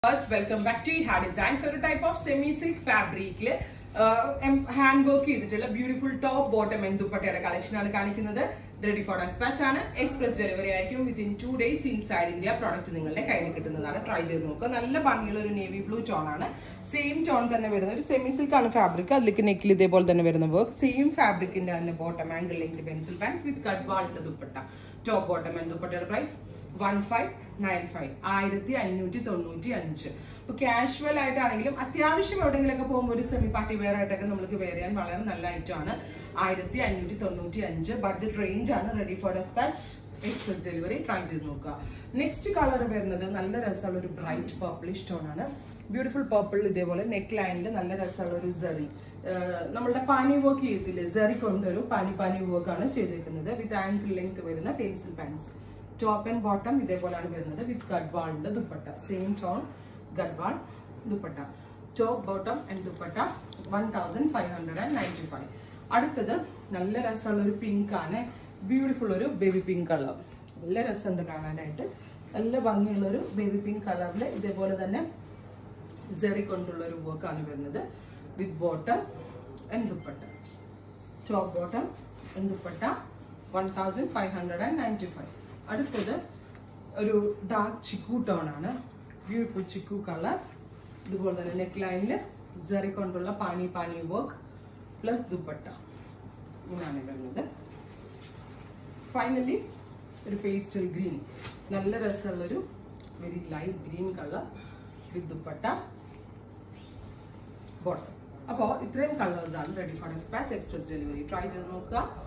welcome back to ha designs ഒരു type of semi silk ഫാബ്രിക്കില് hand work ചെയ്തിട്ടുള്ള beautiful top bottom and ദുപ്പട്ടയുടെ collection ആണ് കാണിക്കുന്നത് റെഡി ഫോർ ഡെസ്പാച്ച് ആണ് എക്സ്പ്രസ് ഡെലിവറി ആയിരിക്കും within two days inside India product നിങ്ങളുടെ കയ്യിൽ കിട്ടുന്നതാണ് ട്രൈ ചെയ്ത് നോക്കുക നല്ല ഭംഗിയുള്ള ഒരു നേവി ബ്ലൂ ടോൺ ആണ് സെയിം ടോൺ തന്നെ വരുന്ന ഒരു സെമി സിൽക്ക് ആണ് ഫാബ്രിക് അതിലേക്ക് നെക്കിൽ ഇതേപോലെ തന്നെ വരുന്ന വർക്ക് സെയിം ഫാബ്രിക്കിന്റെ തന്നെ bottom ankle length pencil pants with cut വാളിന്റെ ദുപ്പട്ട ടോപ്പ് ബോട്ടം ആൻഡ് ദുപ്പട്ടയുടെ price one five nine five ആയിരത്തി അഞ്ഞൂറ്റി തൊണ്ണൂറ്റി അഞ്ച് ഇപ്പൊ കാഷ്വൽ ആയിട്ടാണെങ്കിലും അത്യാവശ്യം എവിടെയെങ്കിലൊക്കെ പോകുമ്പോൾ ഒരു സെമി പാർട്ടി വെയർ ആയിട്ടൊക്കെ നമുക്ക് വെയർ ചെയ്യാൻ വളരെ നല്ല ഐറ്റം ആണ് ആയിരത്തി അഞ്ഞൂറ്റി തൊണ്ണൂറ്റി അഞ്ച് ബഡ്ജറ്റ് റേഞ്ച് ആണ് ready for despatch express delivery try ചെയ്ത് നോക്കുക നെക്സ്റ്റ് കളർ വരുന്നത് നല്ല രസമുള്ള ഒരു ബ്രൈറ്റ് പർപ്പിളിഷ് ടോൺ ആണ് ബ്യൂട്ടിഫുൾ പർപ്പിൾ ഇതേപോലെ നെക്ക് ലൈനിൽ നല്ല രസമുള്ള ഒരു സെറി നമ്മളുടെ പാനി വർക്ക് ചെയ്തില്ലേ സെറി കൊണ്ടൊരു പാനി പാനി വർക്ക് ആണ് ചെയ്തേക്കുന്നത് വിത്ത് ആംഗിൾ ലെങ്ത് വരുന്ന pencil pants top and bottom ഇതേപോലെയാണ് വരുന്നത് വിത്ത് ഗഡ്വാളിന്റെ dupatta same tone Gadwal dupatta top bottom and dupatta one thousand five hundred and ninety five അടുത്തത് നല്ല രസമുള്ള ഒരു പിങ്ക് ആണ് ബ്യൂട്ടിഫുൾ ഒരു ബേബി പിങ്ക് കളർ നല്ല രസമുണ്ട് കാണാനായിട്ട് നല്ല ഭംഗിയുള്ള ഒരു ബേബി പിങ്ക് കളറിൽ ഇതേപോലെ തന്നെ സെറി കൊണ്ടുള്ള ഒരു വർക്കാണ് വരുന്നത് with bottom and dupatta top bottom and dupatta one thousand five hundred and ninety five അടുത്തത് ഒരു ഡാർക്ക് ചിക്കു ടോൺ ആണ് ബ്യൂട്ടിഫുൾ ചിക്കു കളർ ഇതുപോലെ തന്നെ നെക്ക് ലൈനിൽ സെറി കൊണ്ടുള്ള പാനി പാനി വർക്ക് പ്ലസ് ദുപ്പട്ട ഇങ്ങനെയാണ് വരുന്നത് ഫൈനലി ഒരു പേസ്റ്റൽ ഗ്രീൻ നല്ല രസമുള്ളൊരു very light green colour with dupatta bottom അപ്പോൾ ഇത്രയും കളേഴ്സ് ആണ് ready for despatch express delivery try ചെയ്ത് നോക്കുക